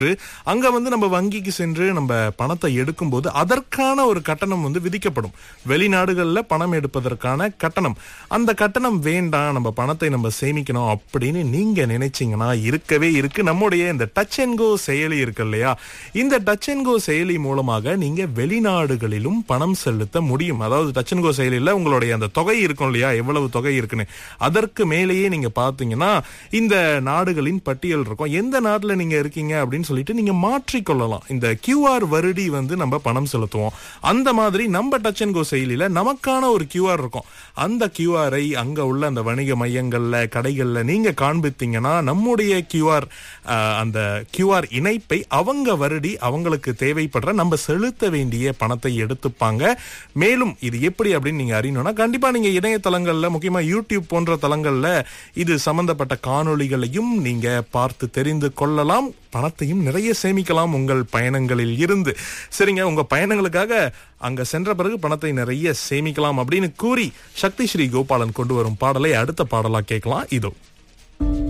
அங்க வந்து நம்ம வங்கிக்கு சென்று நம்ம பணத்தை எடுக்கும்போது அதற்கான ஒரு கட்டணம் வந்து விதிக்கப்படும் வெளிநாடுகள்ல பணம் எடுப்பதற்கான கட்டணம் அந்த கட்டணம் வேண்டாம் நம்ம பணத்தை நம்ம சேமிக்கணும் அப்படின்னு நீங்க நினைச்சீங்கன்னா இருக்கவே இருக்கு நம்முடைய இந்த டச் அண்ட் கோ செயலி இருக்கு இல்லையா இந்த டச் அண்ட் கோ செயலி மூலமாக நீங்க வெளிநாடுகளிலும் பணம் செலுத்த முடியும் அதாவது டச் அண்ட் கோ செயலியில் உங்களுடைய அந்த தொகை இருக்கும் இல்லையா எவ்வளவு தொகை இருக்குன்னு அதற்கு மேலேயே நீங்க பாத்தீங்கன்னா இந்த நாடுகளின் பட்டியல் இருக்கும் எந்த நாட்டுல நீங்க இருக்கீங்க அப்படின்னு சொல்லிட்டு நீங்க மாற்றிக்கொள்ளலாம் இந்த கியூஆர் வருடி வந்து நம்ம பணம் செலுத்துவோம் அந்த மாதிரி நம்ம டச் அண்ட் கோ செயலியில நமக்கான ஒரு கியூஆர் இருக்கும் அந்த கியூஆரை அங்க உள்ள அந்த வணிக மையங்கள்ல கடைகள்ல நீங்க காண்பித்தீங்கன்னா நம்முடைய கியூஆர் அந்த கியூஆர் இணைப்பை அவங்க வருடி அவங்களுக்கு தேவைப்படுற நம்ம செலுத்த வேண்டிய பணத்தை எடுத்துப்பாங்க மேலும் இது எப்படி அப்படின்னு நீங்க அறியணும்னா கண்டிப்பா நீங்க இணையதளங்கள்ல முக்கியமா யூடியூப் போன்ற தளங்கள்ல இது சம்பந்தப்பட்ட காணொளிகளையும் நீங்க பார்த்து தெரிந்து கொள்ளலாம் பணத்தையும் நிறைய சேமிக்கலாம் உங்கள் பயணங்களில் இருந்து சரிங்க உங்க பயணங்களுக்காக அங்க சென்ற பிறகு பணத்தை நிறைய சேமிக்கலாம் அப்படின்னு கூறி சக்தி ஸ்ரீ கோபாலன் கொண்டு வரும் பாடலை அடுத்த பாடலா கேட்கலாம் இதோ